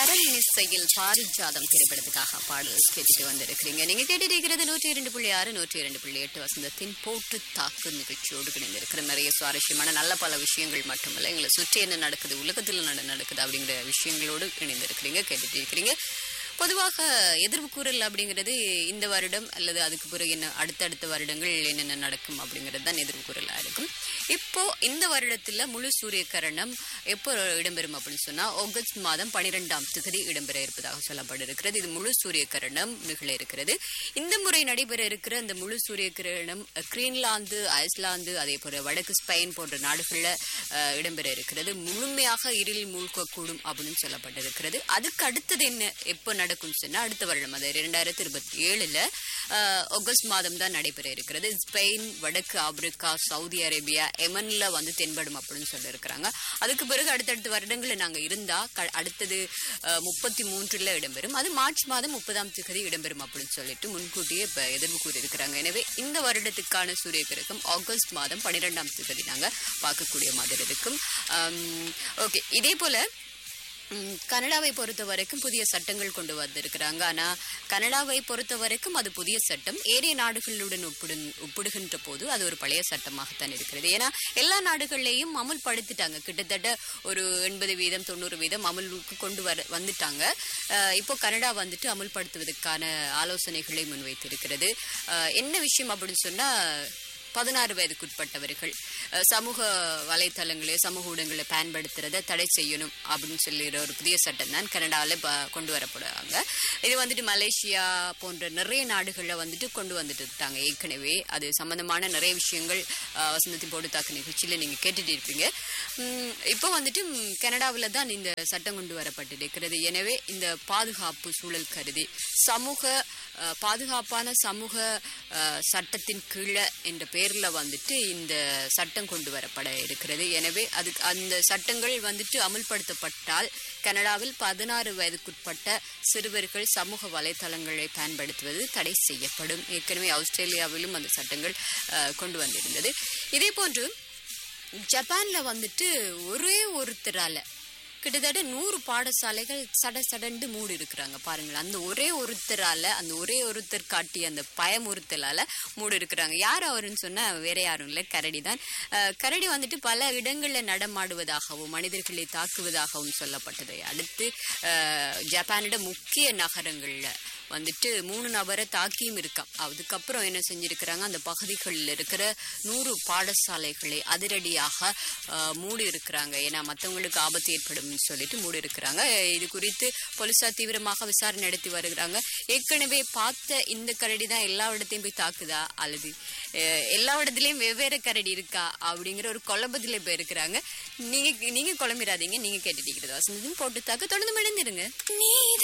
அரண்மிசையில் பாரிஜாதம் திரைப்படத்துக்காக பாடல் கேட்டுட்டு வந்திருக்கிறீங்க நீங்க கேட்டுட்டு இருக்கிறது நூற்றி இரண்டு புள்ளி ஆறு நூற்றி இரண்டு புள்ளி எட்டு வசந்தத்தின் போட்டு தாக்கு நிகழ்ச்சியோடு இணைந்திருக்கிற நிறைய சுவாரஸ்யமான நல்ல பல விஷயங்கள் மட்டுமல்ல எங்களை சுற்றி என்ன நடக்குது உலகத்தில் என்ன நடக்குது அப்படிங்கிற விஷயங்களோடு இணைந்திருக்கிறீங்க கேட்டுட்டு இருக்கிறீங்க பொதுவாக எதிர்ப்பு கூறல் அப்படிங்கிறது இந்த வருடம் அல்லது அதுக்கு பிறகு என்ன அடுத்தடுத்த வருடங்கள் என்னென்ன நடக்கும் அப்படிங்கிறது தான் எதிர்ப்பு கூறலாக இருக்கும் இப்போ இந்த வருடத்துல முழு சூரிய கரணம் எப்போ இடம்பெறும் அப்படின்னு சொன்னா ஆகஸ்ட் மாதம் பனிரெண்டாம் திகதி இடம்பெற இருப்பதாக சொல்லப்பட்டிருக்கிறது இது முழு சூரிய கரணம் நிகழ இருக்கிறது இந்த முறை நடைபெற இருக்கிற இந்த முழு சூரிய கிரணம் கிரீன்லாந்து ஐஸ்லாந்து அதே போல வடக்கு ஸ்பெயின் போன்ற நாடுகள்ல அஹ், இடம்பெற இருக்கிறது முழுமையாக இருளில் மூழ்கக்கூடும் அப்படின்னு சொல்லப்பட்டிருக்கிறது அதுக்கு அடுத்தது என்ன எப்போ நடக்கும் சொன்னா அடுத்த வருடம் அது இரண்டாயிரத்தி இருபத்தி ஏழுல ஆகஸ்ட் மாதம் தான் நடைபெற இருக்கிறது ஸ்பெயின் வடக்கு ஆப்பிரிக்கா சவுதி அரேபியா எமன்ல வந்து தென்படும் அப்படின்னு சொல்லியிருக்கிறாங்க அதுக்கு பிறகு அடுத்தடுத்த வருடங்களில் நாங்க இருந்தா க- அடுத்தது முப்பத்தி மூன்றுல இடம்பெறும் அது மார்ச் மாதம் முப்பதாம் தேதி இடம்பெறும் அப்படின்னு சொல்லிட்டு முன்கூட்டியே இப்ப எதிர்ப்பு கூறியிருக்கிறாங்க எனவே இந்த வருடத்துக்கான சூரிய கிரகம் ஆகஸ்ட் மாதம் பன்னிரெண்டாம் தேதி நாங்க பார்க்கக்கூடிய மாதிரி இருக்கும் ஓகே இதே போல ம், கனடாவை பொறுத்த வரைக்கும் புதிய சட்டங்கள் கொண்டு வந்திருக்கிறாங்க ஆனா கனடாவை பொறுத்த வரைக்கும் அது புதிய சட்டம் ஏனைய நாடுகளுடன் ஒப்பிடு ஒப்பிடுகின்ற போது அது ஒரு பழைய சட்டமாகத்தான் இருக்கிறது ஏன்னா எல்லா நாடுகள்லையும் அமுல்படுத்திட்டாங்க கிட்டத்தட்ட ஒரு எண்பது வீதம் தொண்ணூறு வீதம் அமலுக்கு கொண்டு வர வந்துட்டாங்க அஹ், இப்போ கனடா வந்துட்டு அமுல்படுத்துவதற்கான ஆலோசனைகளை முன்வைத்திருக்கிறது அஹ், என்ன விஷயம் அப்படின்னு சொன்னா பதினாறு வயதுக்குட்பட்டவர்கள் அஹ், சமூக வலைத்தளங்களே சமூக ஊடகங்களை பயன்படுத்துறதை தடை செய்யணும் அப்படின்னு சொல்லிற ஒரு புதிய சட்டம் தான் கனடாவில் இப்போ கொண்டு வரப்படுறாங்க இது வந்துட்டு மலேசியா போன்ற நிறைய நாடுகளில் வந்துட்டு கொண்டு வந்துட்டு இருக்காங்க ஏற்கனவே அது சம்பந்தமான நிறைய விஷயங்கள் அஹ், வசந்தத்தின் போட்டு தாக்கு நிகழ்ச்சியில் நீங்கள் கேட்டுட்டு இருப்பீங்க உம், இப்போ வந்துட்டு ம், கனடாவில் தான் இந்த சட்டம் கொண்டு வரப்பட்டிருக்கிறது எனவே இந்த பாதுகாப்பு சூழல் கருதி சமூக அஹ், பாதுகாப்பான சமூக அஹ், சட்டத்தின் கீழே என்ற பேர்ல வந்துட்டு இந்த சட்டம் கொண்டு வரப்பட இருக்கிறது எனவே அதுக்கு அந்த சட்டங்கள் வந்துட்டு அமுல்படுத்தப்பட்டால் கனடாவில் பதினாறு வயதுக்குட்பட்ட சிறுவர்கள் சமூக வலைத்தளங்களை பயன்படுத்துவது தடை செய்யப்படும் ஏற்கனவே ஆஸ்திரேலியாவிலும் அந்த சட்டங்கள் அஹ், கொண்டு வந்திருந்தது இதே போன்று ஜப்பான்ல வந்துட்டு ஒரே ஒருத்தரால கிட்டத்தட்ட நூறு பாடசாலைகள் சட சடண்டு மூடி இருக்கிறாங்க பாருங்களேன் அந்த ஒரே ஒருத்தரால அந்த ஒரே ஒருத்தர் காட்டிய அந்த பயமுறுத்தலால மூடி இருக்கிறாங்க யார் அவருன்னு சொன்னா வேற யாரும் இல்லை கரடி தான் அஹ், கரடி வந்துட்டு பல இடங்கள்ல நடமாடுவதாகவும் மனிதர்களை தாக்குவதாகவும் சொல்லப்பட்டதை அடுத்து அஹ், ஜப்பானோட முக்கிய நகரங்கள்ல வந்துட்டு மூணு நபரை தாக்கியும் இருக்கான் அதுக்கப்புறம் என்ன செஞ்சிருக்கிறாங்க அந்த பகுதிகளில் இருக்கிற நூறு பாடசாலைகளை அதிரடியாக ஆஹ், மூடி இருக்கிறாங்க ஏன்னா மற்றவங்களுக்கு ஆபத்து ஏற்படும்னு சொல்லிட்டு மூடி இருக்கிறாங்க இது குறித்து போலீசார் தீவிரமாக விசாரணை நடத்தி வருகிறாங்க ஏற்கனவே பார்த்த இந்த கரடி தான் எல்லா இடத்தையும் போய் தாக்குதா அல்லது அஹ், எல்லா இடத்துலயும் வெவ்வேறு கரடி இருக்கா அப்படிங்கிற ஒரு குழப்பத்துல போய் இருக்கிறாங்க நீங்க நீங்க குழம்பிடாதீங்க நீங்க கேட்டுட்டு இருக்கிறதா போட்டு தாக்க தொடர்ந்து மணிந்துருங்க நீதான்